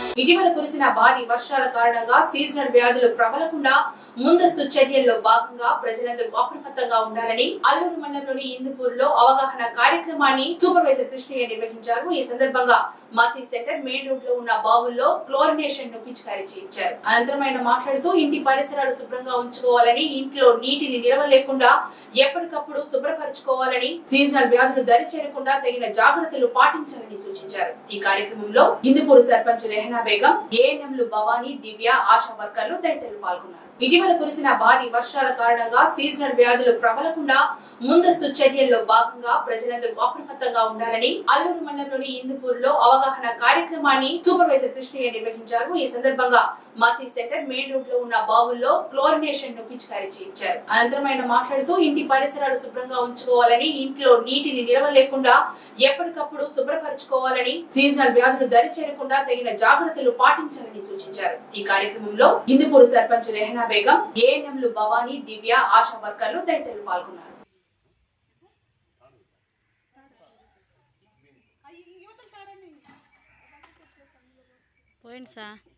ఇటీవల కురిసిన భారీ వర్షాల కారణంగా సీజనల్ వ్యాధులు ప్రబలకుండా ముందస్తు చర్యల్లో భాగంగా ప్రజలందరూ అప్రమత్తంగా ఉండాలని అల్లూరు మండలంలోని ఇందుపూర్ లో అవగాహన కార్యక్రమాన్ని సూపర్వైజర్ కృష్ణయ్య నిర్వహించారు ఈ సందర్భంగా మాసీ సెంటర్ మెయిన్ రోడ్ లో ఉన్న బావుల్లో క్లోరినేషన్ ను పిచికారీ చేయించారు అనంతరం ఆయన మాట్లాడుతూ ఇంటి పరిసరాలు శుభ్రంగా ఉంచుకోవాలని ఇంట్లో నీటిని నిల్వ లేకుండా ఎప్పటికప్పుడు శుభ్రపరచుకోవాలని సీజనల్ వ్యాధులు దరి చేరకుండా తగిన జాగ్రత్తలు పాటించాలని సూచించారు ఈ కార్యక్రమంలో ఇందుపూర్ సర్పంచ్ రెహనా బేగం ఏఎన్ఎంలు భవానీ దివ్య ఆశా వర్కర్లు తదితరులు పాల్గొన్నారు ఇటీవల కురిసిన భారీ వర్షాల కారణంగా సీజనల్ వ్యాధులు ప్రబలకుండా ముందస్తు చర్యల్లో భాగంగా ప్రజలందరూ అప్రమత్తంగా ఉండాలని అల్లూరు మండలంలోని ఇందుపూర్ లో అవగాహన కార్యక్రమాన్ని సూపర్వైజర్ కృష్ణయ్య నిర్వహించారు ఈ సందర్భంగా మాసీ సెంటర్ మెయిన్ రోడ్ లో ఉన్న బావుల్లో క్లోరినేషన్ ను పిచికారీ చేయించారు అనంతరం ఆయన మాట్లాడుతూ ఇంటి పరిసరాలు శుభ్రంగా ఉంచుకోవాలని ఇంట్లో నీటిని నిల్వ లేకుండా ఎప్పటికప్పుడు శుభ్రపరచుకోవాలని సీజనల్ వ్యాధులు దరి చేరకుండా తగిన జాగ్రత్తలు పాటించాలని సూచించారు ఈ కార్యక్రమంలో ఇందుపూర్ సర్పంచ్ రెహనా బేగం ఏఎన్ఎంలు భవానీ దివ్య ఆశా వర్కర్లు తదితరులు పాల్గొన్నారు పోయింది సార్